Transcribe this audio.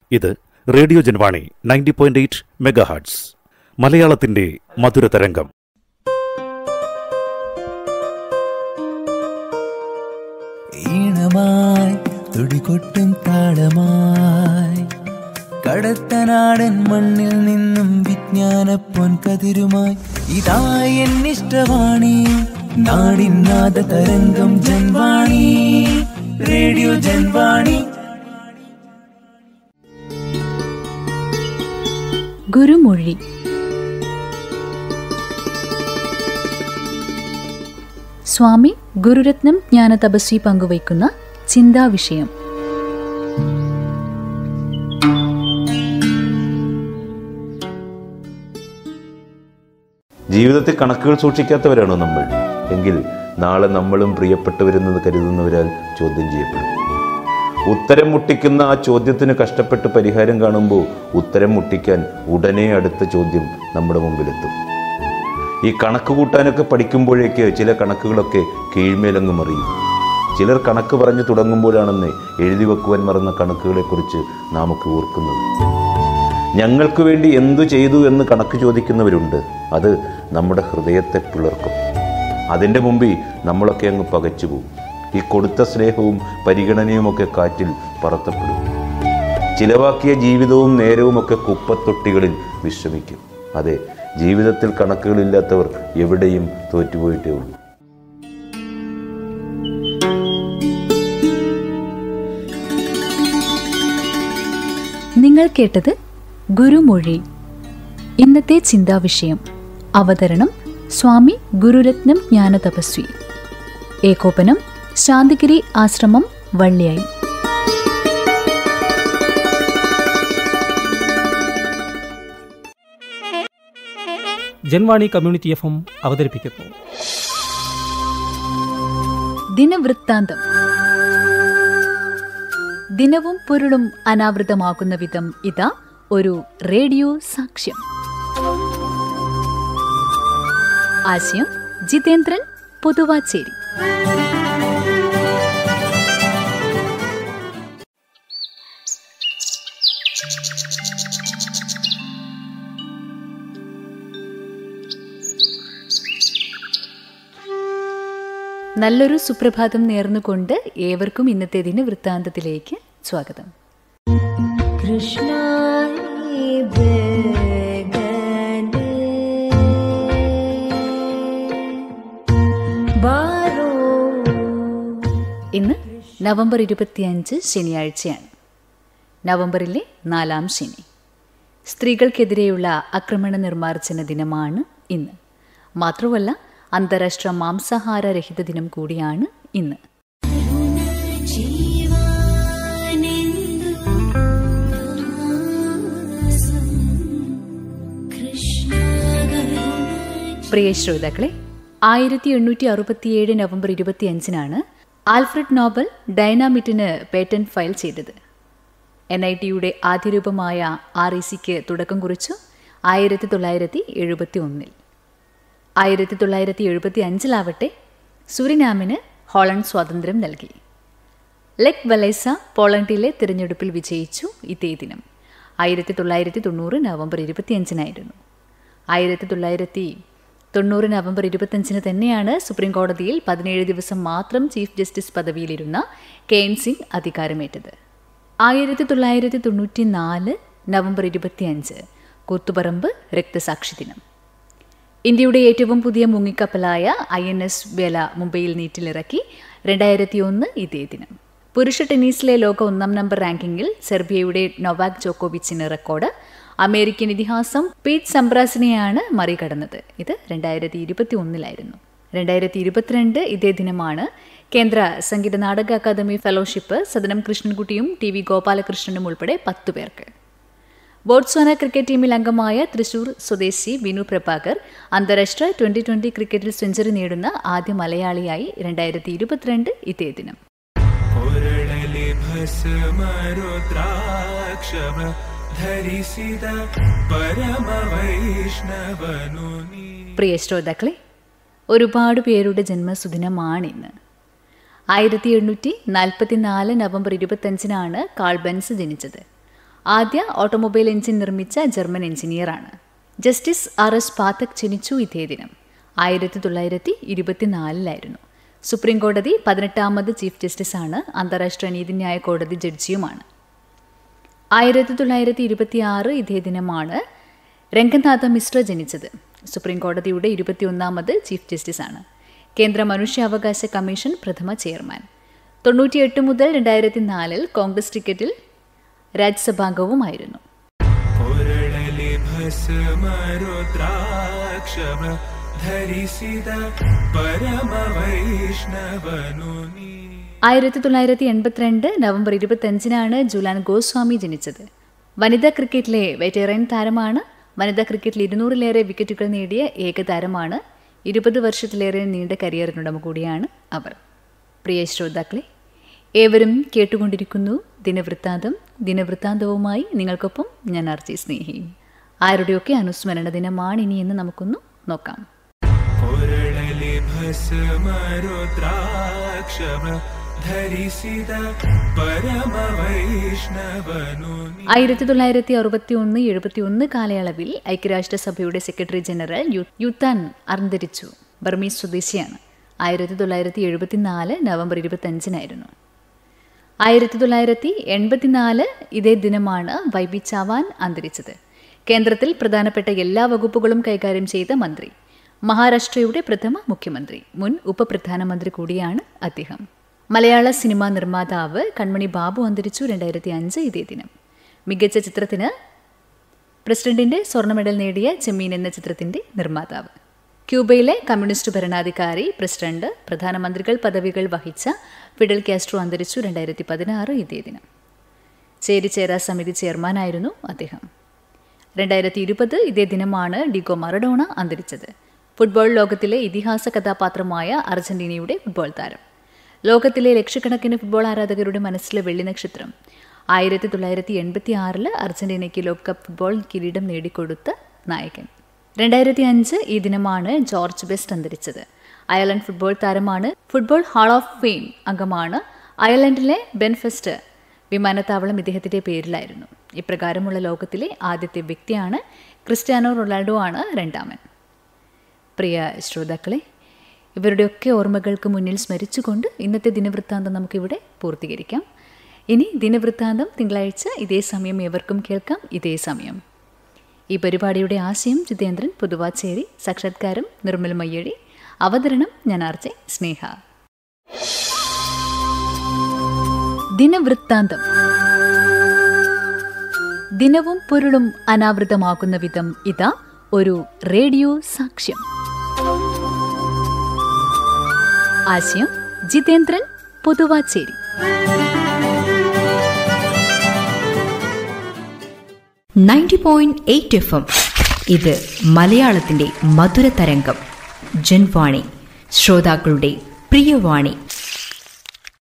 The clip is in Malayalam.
ഇത് radio Janvani ninety point eight megahertz മലയാളത്തിന്റെ മധുര തരംഗം ഈണമായി തുടികൊട്ടും താളമായി കടത്തനാടൻ മണ്ണിൽ നിന്നും വിജ്ഞാന പൊൻകതിരുമായി ഇതായി എന്നിഷ്ടവാണി നാടിനാദ തരംഗം ജൻവാണി റേഡിയോ ജൻവാണി ഗുരുമൊഴി സ്വാമി ഗുരുരത്നം ജ്ഞാനതപസ്വി പങ്കുവയ്ക്കുന്ന ചിന്താവിഷയം ജീവിതത്തിൽ കണക്കുകൾ സൂക്ഷിക്കാത്തവരാണോ നമ്മൾ എങ്കിൽ നാളെ നമ്മളും പ്രിയപ്പെട്ടവരെന്ന് കരുതുന്നവരാൽ ചോദ്യം ചെയ്യപ്പെടും ഉത്തരം മുട്ടിക്കുന്ന ആ ചോദ്യത്തിന് കഷ്ടപ്പെട്ട് പരിഹാരം കാണുമ്പോൾ ഉത്തരം മുട്ടിക്കാൻ ഉടനെ അടുത്ത ചോദ്യം നമ്മുടെ മുമ്പിലെത്തും ഈ കണക്ക് കൂട്ടാനൊക്കെ പഠിക്കുമ്പോഴേക്ക് ചില കണക്കുകളൊക്കെ കീഴ്മേലങ്ങ് മറിയും ചിലർ കണക്ക് പറഞ്ഞു തുടങ്ങുമ്പോഴാണെന്ന് എഴുതി വെക്കുവാൻ മറന്ന കണക്കുകളെക്കുറിച്ച് നാം ഒക്കെ ഓർക്കുന്നത് ഞങ്ങൾക്ക് വേണ്ടി എന്തു ചെയ്തു എന്ന് കണക്ക് ചോദിക്കുന്നവരുണ്ട് അത് നമ്മുടെ ഹൃദയത്തെ പിളർക്കും അതിൻ്റെ മുമ്പിൽ നമ്മളൊക്കെ അങ്ങ് പകച്ചു പോകും ഈ കൊടുത്ത സ്നേഹവും പരിഗണനയുമൊക്കെ കാറ്റിൽ പറത്തപ്പെടും ചിലവാക്കിയ ജീവിതവും നേരവും ഒക്കെ കുപ്പത്തൊട്ടികളിൽ വിശ്രമിക്കും അതെ ജീവിതത്തിൽ കണക്കുകളില്ലാത്തവർ എവിടെയും തോറ്റുപോയിട്ടേ ഉള്ളൂ നിങ്ങൾ കേട്ടത് ഗുരുമൊഴി ഇന്നത്തെ ചിന്താവിഷയം അവതരണം സ്വാമി ഗുരുരത്നം ജ്ഞാനതപസ്വി ഏകോപനം ശാന്തിഗിരി ആശ്രമം വള്ളിയായി ജൻവാണി കമ്മ്യൂണിറ്റി എഫ് എം അവതരിപ്പിക്കുന്നു ദിനവൃത്താന്തം ദിനവും പൊരുളും അനാവൃതമാകുന്ന വിധം ഇതാ ഒരു റേഡിയോ സാക്ഷ്യം ആശയം ജിതേന്ദ്രൻ പൊതുവാച്ചേരി നല്ലൊരു സുപ്രഭാതം നേർന്നുകൊണ്ട് ഏവർക്കും ഇന്നത്തെ ദിന വൃത്താന്തത്തിലേക്ക് സ്വാഗതം ഇന്ന് നവംബർ ഇരുപത്തിയഞ്ച് ശനിയാഴ്ചയാണ് നവംബറിലെ നാലാം ശനി സ്ത്രീകൾക്കെതിരെയുള്ള ആക്രമണ നിർമ്മാർജ്ജന ദിനമാണ് ഇന്ന് മാത്രമല്ല അന്താരാഷ്ട്ര മാംസാഹാര രഹിത ദിനം കൂടിയാണ് ഇന്ന് പ്രിയ ശ്രോതാക്കളെ ആയിരത്തി എണ്ണൂറ്റി അറുപത്തിയേഴ് നവംബർ ഇരുപത്തിയഞ്ചിനാണ് ആൽഫ്രഡ് നോബൽ ഡൈനാമിറ്റിന് പേറ്റന്റ് ഫയൽ ചെയ്തത് എൻ ഐ ടിയുടെ ആദ്യ രൂപമായ ആർ ഇ സിക്ക് തുടക്കം കുറിച്ചു ആയിരത്തി തൊള്ളായിരത്തി എഴുപത്തി ഒന്നിൽ ആയിരത്തി തൊള്ളായിരത്തി എഴുപത്തി അഞ്ചിലാവട്ടെ സുരിനാമിന് ഹോളണ്ട് സ്വാതന്ത്ര്യം നൽകി ലെക് വലൈസ പോളണ്ടിലെ തിരഞ്ഞെടുപ്പിൽ വിജയിച്ചു ഇതേ ദിനം ആയിരത്തി തൊള്ളായിരത്തി തൊണ്ണൂറ് നവംബർ ഇരുപത്തിയഞ്ചിനായിരുന്നു ആയിരത്തി തൊള്ളായിരത്തി തൊണ്ണൂറ് നവംബർ ഇരുപത്തഞ്ചിന് തന്നെയാണ് സുപ്രീം കോടതിയിൽ പതിനേഴ് ദിവസം മാത്രം ചീഫ് ജസ്റ്റിസ് പദവിയിലിരുന്ന കെയ്ൻ സിംഗ് അധികാരമേറ്റത് ആയിരത്തി തൊള്ളായിരത്തി തൊണ്ണൂറ്റി നാല് നവംബർ ഇരുപത്തിയഞ്ച് കൂത്തുപറമ്പ് രക്തസാക്ഷി ദിനം ഇന്ത്യയുടെ ഏറ്റവും പുതിയ മുങ്ങിക്കപ്പലായ ഐ എൻ എസ് വേല മുംബൈയിൽ നീറ്റിലിറക്കി രണ്ടായിരത്തി ഒന്ന് ഇതേ ദിനം പുരുഷ ടെന്നീസിലെ ലോക ഒന്നാം നമ്പർ റാങ്കിങ്ങിൽ സെർബിയയുടെ നൊവാക് ജോക്കോവിച്ചിന് റെക്കോർഡ് അമേരിക്കൻ ഇതിഹാസം പീറ്റ് സംബ്രാസിനെയാണ് മറികടന്നത് ഇത് രണ്ടായിരത്തി ഇരുപത്തി ഒന്നിലായിരുന്നു രണ്ടായിരത്തി ഇരുപത്തിരണ്ട് ഇതേ ദിനമാണ് കേന്ദ്ര സംഗീത നാടക അക്കാദമി ഫെലോഷിപ്പ് സദനം കൃഷ്ണൻകുട്ടിയും ടി വി ഗോപാലകൃഷ്ണനും ഉൾപ്പെടെ പത്തു പേർക്ക് ബോട്സ്വാന ക്രിക്കറ്റ് ടീമിൽ അംഗമായ തൃശൂർ സ്വദേശി ബിനു പ്രഭാകർ അന്താരാഷ്ട്ര ട്വന്റി ട്വന്റി ക്രിക്കറ്റിൽ സെഞ്ചുറി നേടുന്ന ആദ്യ മലയാളിയായി രണ്ടായിരത്തി ഇരുപത്തിരണ്ട് ഇതേ ദിനം ಹೊರಳಲಿ ಭಸ್ಮರುದ್ರಾಕ್ಷವ ಧರಿಸಿದ ಪರಮ ವೈಷ್ಣವನು ನೀ പ്രിയ ശ്രോതാക്കളെ ഒരുപാട് പേരുടെ ജന്മസുദിനമാണിന്ന് ആയിരത്തി എണ്ണൂറ്റി നാൽപ്പത്തി നാല് നവംബർ ഇരുപത്തഞ്ചിനാണ് കാൾബൻസ് ജനിച്ചത് ആദ്യ ഓട്ടോമൊബൈൽ എഞ്ചിൻ നിർമ്മിച്ച ജർമ്മൻ എഞ്ചിനീയറാണ് ജസ്റ്റിസ് ആർ എസ് പാത്തക് ജനിച്ചു ഇതേ ദിനം ആയിരത്തി തൊള്ളായിരത്തി ഇരുപത്തിനാലിലായിരുന്നു സുപ്രീം കോടതി പതിനെട്ടാമത് ചീഫ് ജസ്റ്റിസാണ് അന്താരാഷ്ട്ര നീതിന്യായ കോടതി ജഡ്ജിയുമാണ് ആയിരത്തി തൊള്ളായിരത്തി ഇരുപത്തി ആറ് ഇതേ ദിനമാണ് രംഗനാഥ മിശ്ര ജനിച്ചത് സുപ്രീം കോടതിയുടെ ഇരുപത്തിയൊന്നാമത് ചീഫ് ജസ്റ്റിസാണ് കേന്ദ്ര മനുഷ്യാവകാശ കമ്മീഷൻ പ്രഥമ ചെയർമാൻ തൊണ്ണൂറ്റിയെട്ട് മുതൽ രണ്ടായിരത്തി നാലിൽ കോൺഗ്രസ് ടിക്കറ്റിൽ രാജ്യസഭാംഗവുമായിരുന്നു ಕೊರಳಲಿ ಭಸ್ಮರುದ್ರಾಕ್ಷವ ಧರಿಸಿದ ಪರಮ ವೈಷ್ಣವನು ನೀ ആയിരത്തി തൊള്ളായിരത്തി എൺപത്തിരണ്ട് നവംബർ ഇരുപത്തഞ്ചിനാണ് ജുലാൻ ഗോസ്വാമി ജനിച്ചത് വനിതാ ക്രിക്കറ്റിലെ വെറ്ററൻ താരമാണ് വനിതാ ക്രിക്കറ്റിൽ ഇരുന്നൂറിലേറെ വിക്കറ്റുകൾ നേടിയ ഏക താരമാണ് ഇരുപത് വർഷത്തിലേറെ നീണ്ട കരിയറിനുടമ കൂടിയാണ് അവർ പ്രിയ ശ്രോതാക്കളെ ഏവരും കേട്ടുകൊണ്ടിരിക്കുന്നു ദിനവൃത്താന്തം ദിനവൃത്താന്തവുമായി നിങ്ങൾക്കൊപ്പം ഞാൻ ആർജി സ്നേഹിയും ആരുടെയൊക്കെ അനുസ്മരണ ദിനമാണ് ഇനി എന്ന് നമുക്കൊന്ന് നോക്കാം ಕೊರಳಲಿ ಭಸ್ಮರುದ್ರಾಕ್ಷವ ಧರಿಸಿದ ಪರಮ ವೈಷ್ಣವನು ನೀ ആയിരത്തി തൊള്ളായിരത്തി അറുപത്തി ഒന്ന് എഴുപത്തി ഒന്ന് കാലയളവിൽ ഐക്യരാഷ്ട്രസഭയുടെ സെക്രട്ടറി ജനറൽ യു- യുത്താൻ അന്തരിച്ചു ബർമീസ് സ്വദേശിയാണ് ആയിരത്തി തൊള്ളായിരത്തി എഴുപത്തിനാല് നവംബർ ഇരുപത്തഞ്ചിനായിരുന്നു ആയിരത്തി തൊള്ളായിരത്തി എൺപത്തിനാല് ഇതേ ദിനമാണ് വൈ ബി ചവാൻ അന്തരിച്ചത് കേന്ദ്രത്തിൽ പ്രധാനപ്പെട്ട എല്ലാ വകുപ്പുകളും കൈകാര്യം ചെയ്ത മന്ത്രി മഹാരാഷ്ട്രയുടെ പ്രഥമ മുഖ്യമന്ത്രി മുൻ ഉപപ്രധാനമന്ത്രി കൂടിയാണ് അദ്ദേഹം മലയാള സിനിമാ നിർമ്മാതാവ് കൺമണി ബാബു അന്തരിച്ചു രണ്ടായിരത്തി അഞ്ച് ഇതേ ദിനം മികച്ച ചിത്രത്തിന് പ്രസിഡന്റിന്റെ സ്വർണ്ണ മെഡൽ നേടിയ ചെമ്മീൻ എന്ന ചിത്രത്തിന്റെ നിർമ്മാതാവ് ക്യൂബയിലെ കമ്മ്യൂണിസ്റ്റ് ഭരണാധികാരി പ്രസിഡന്റ് പ്രധാനമന്ത്രികൾ പദവികൾ വഹിച്ച ഫിഡൽ കാസ്ട്രോ അന്തരിച്ചു രണ്ടായിരത്തി പതിനാറ് ഇതേ ദിനം ചേരിചേര സമിതി ചെയർമാനായിരുന്നു അദ്ദേഹം രണ്ടായിരത്തി ഇരുപത് ഇതേ ദിനമാണ് ഡിഗോ മറഡോണ അന്തരിച്ചത് ഫുട്ബോൾ ലോകത്തിലെ ഇതിഹാസ കഥാപാത്രമായ അർജന്റീനയുടെ ഫുട്ബോൾ താരം ലോകത്തിലെ ലക്ഷക്കണക്കിന് ഫുട്ബോൾ ആരാധകരുടെ മനസ്സിലെ വെള്ളി നക്ഷത്രം ആയിരത്തി തൊള്ളായിരത്തി എൺപത്തി ആറില് അർജന്റീനയ്ക്ക് ലോകകപ്പ് ഫുട്ബോൾ കിരീടം നേടിക്കൊടുത്ത നായകൻ രണ്ടായിരത്തി അഞ്ച് ഈ ദിനമാണ് ജോർജ് ബെസ്റ്റ് അന്തരിച്ചത് അയർലൻഡ് ഫുട്ബോൾ താരമാണ് ഫുട്ബോൾ ഹാൾ ഓഫ് ഫെയിം അംഗമാണ് അയർലൻഡിലെ ബെൻഫെസ്റ്റ് വിമാനത്താവളം ഇദ്ദേഹത്തിന്റെ പേരിലായിരുന്നു ഇപ്രകാരമുള്ള ലോകത്തിലെ ആദ്യത്തെ വ്യക്തിയാണ് ക്രിസ്ത്യാനോ റൊണാൾഡോ ആണ് രണ്ടാമൻ പ്രിയ ശ്രോതാക്കളെ ഇവരുടെയൊക്കെ ഓർമ്മകൾക്ക് മുന്നിൽ സ്മരിച്ചുകൊണ്ട് ഇന്നത്തെ ദിനവൃത്താന്തം നമുക്കിവിടെ പൂർത്തീകരിക്കാം ഇനി ദിനവൃത്താന്തം തിങ്കളാഴ്ച ഇതേ സമയം ഏവർക്കും കേൾക്കാം ഇതേ സമയം ഈ പരിപാടിയുടെ ആശയം ജിതേന്ദ്രൻ പുതുവാച്ചേരി സാക്ഷാത്കാരം നിർമ്മൽ മയ്യഴി അവതരണം ഞാൻ ആർജെ സ്നേഹ ദിനവൃത്താന്തം ദിനവും പൊരുളും അനാവൃതമാകുന്ന വിധം ഇതാ ഒരു റേഡിയോ സാക്ഷ്യം ആശയം Jithendran Puthuvachery ninety point eight F M ഇത് മലയാളത്തിന്റെ മധുര തരംഗം ജൻവാണി ശ്രോതാക്കളുടെ പ്രിയവാണി